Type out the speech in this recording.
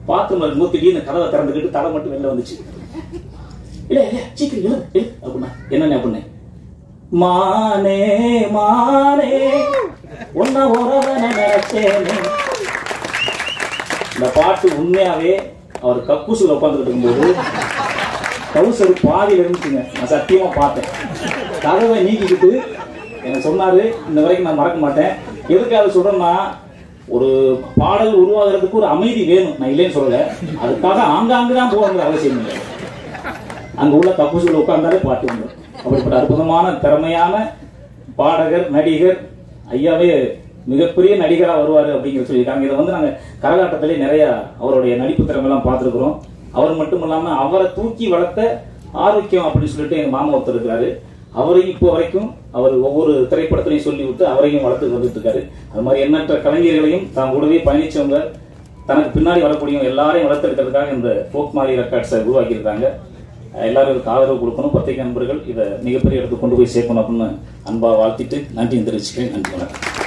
பாத்ரூம்ல இருக்கும்போது திடீர்னு கதவை திறந்துக்கிட்டு தலை மட்டும் வெளில வந்துச்சு இல்ல இல்ல சீக்கிரம் எழுது எழுது அப்படின்னா என்னன்னு அப்படின்னு மானே மானே உன்ன உறவன நினைச்சேனே இந்த பாட்டு உண்மையாவே அவர் கக்கூசுல உட்காந்துக்கிட்டு இருக்கும்போது கவுசர் பாதியில இருந்துச்சுங்க நான் சத்தியமா பார்த்தேன் கதவை நீக்கிக்கிட்டு எனக்கு சொன்னாரு இந்த வரைக்கும் நான் மறக்க மாட்டேன் எதுக்காக சொல்றேன்னா ஒரு பாடல் உருவாகிறதுக்கு ஒரு அமைதி வேணும் நான் இல்லைன்னு சொல்லல அதுக்காக ஆங்காங்கு தான் போகணுங்கிற அவசியம் இல்லை அங்க உள்ள கக்கூசுல உட்கார்ந்தாலே பாட்டு வந்துடும் அப்படிப்பட்ட அற்புதமான திறமையான பாடகர் நடிகர் ஐயாவே மிகப்பெரிய நடிகரா வருவாரு அப்படிங்கிற சொல்லியிருக்காங்க இதை வந்து நாங்க கரகாட்டத்திலே நிறைய அவருடைய நடிப்பு திறமையெல்லாம் பார்த்துருக்குறோம் அவர் மட்டும் இல்லாம அவரை தூக்கி வளர்த்த ஆரோக்கியம் அப்படின்னு சொல்லிட்டு எங்க மாமா ஒருத்தர் இருக்கிறாரு அவரையும் இப்போ வரைக்கும் அவர் ஒவ்வொரு திரைப்படத்திலையும் சொல்லி விட்டு அவரையும் வளர்த்து வந்துட்டு இருக்காரு அது மாதிரி எண்ணற்ற கலைஞர்களையும் தான் கூடவே பயணிச்சவங்க தனக்கு பின்னாடி வரக்கூடிய எல்லாரையும் வளர்த்தெடுக்கிறதுக்காக இந்த ஃபோக் மாரி ரெக்கார்ட்ஸை உருவாக்கியிருக்காங்க எல்லாரும் இதுக்கு ஆதரவு கொடுக்கணும் பத்திரிகை நண்பர்கள் இதை மிகப்பெரிய இடத்துக்கு கொண்டு போய் சேர்க்கணும் அப்படின்னு அன்பா வாழ்த்திட்டு நன்றி தெரிவிச்சுக்கிறேன் நன்றி வணக்கம்